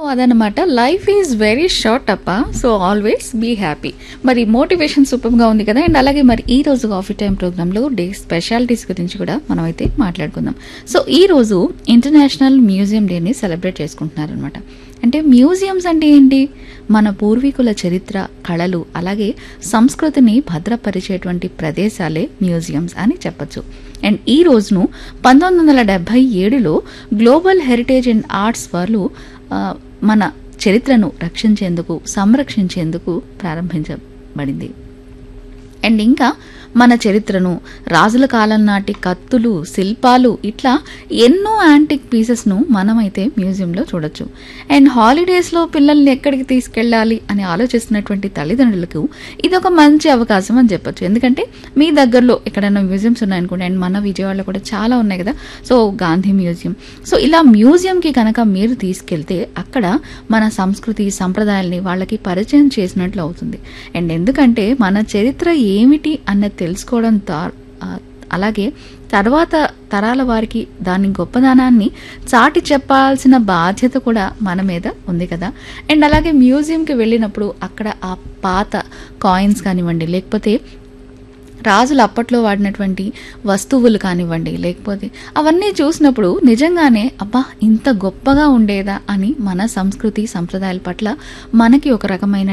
అదనమాట life is very short అప్ప so always be happy మరి మోటివేషన్ సూపర్గా ఉంది కదా అండ్ అలాగే మరి ఈ రోజు కాఫీ టైం ప్రోగ్రాంలో డే స్పెషాలిటీస్ గురించి కూడా మనం అయితే మాట్లాడుకుందాం సో ఈ రోజు ఇంటర్నేషనల్ మ్యూజియం డేని సెలబ్రేట్ చేసుకుంటున్నారనమాట అంటే మ్యూజియంస్ అంటే ఏంటి మన పూర్వీకుల చరిత్ర కళలు అలాగే సంస్కృతిని భద్రపరిచేటువంటి ప్రదేశాలే మ్యూజియంస్ అని చెప్పొచ్చు అండ్ ఈ రోజును పంతొమ్మిది వందల డెబ్బై ఏడులో గ్లోబల్ హెరిటేజ్ అండ్ ఆర్ట్స్ వాళ్ళు ఆ, మన చరిత్రను రక్షించేందుకు సంరక్షించేందుకు ప్రారంభించబడింది అండ్ ఇంకా మన చరిత్రను రాజుల కాలం నాటి కత్తులు శిల్పాలు ఇట్లా ఎన్నో యాంటిక్ పీసెస్ను మనమైతే మ్యూజియంలో చూడొచ్చు అండ్ హాలిడేస్లో పిల్లల్ని ఎక్కడికి తీసుకెళ్ళాలి అని ఆలోచిస్తున్నటువంటి తల్లిదండ్రులకు ఇది ఒక మంచి అవకాశం అని చెప్పొచ్చు ఎందుకంటే మీ దగ్గరలో ఎక్కడైనా మ్యూజియంస్ ఉన్నాయనుకోండి అండ్ మన విజయవాడలో కూడా చాలా ఉన్నాయి కదా సో గాంధీ మ్యూజియం సో ఇలా మ్యూజియంకి కనుక మీరు తీసుకెళ్తే అక్కడ మన సంస్కృతి సంప్రదాయాల్ని వాళ్ళకి పరిచయం చేసినట్లు అవుతుంది అండ్ ఎందుకంటే మన చరిత్ర ఏమిటి అన్నది తెలుసుకోవడం దా- ఆ, అలాగే తర్వాత తరాల వారికి దాని గొప్పదనాన్ని చాటి చెప్పాల్సిన బాధ్యత కూడా మన మీద ఉంది కదా అండ్ అలాగే మ్యూజియంకి వెళ్ళినప్పుడు అక్కడ ఆ పాత కాయిన్స్ కానివ్వండి లేకపోతే రాజులు అప్పట్లో వాడినటువంటి వస్తువులు కానివ్వండి లేకపోతే అవన్నీ చూసినప్పుడు నిజంగానే అబ్బా ఇంత గొప్పగా ఉండేదా అని మన సంస్కృతి సంప్రదాయాల పట్ల మనకి ఒక రకమైన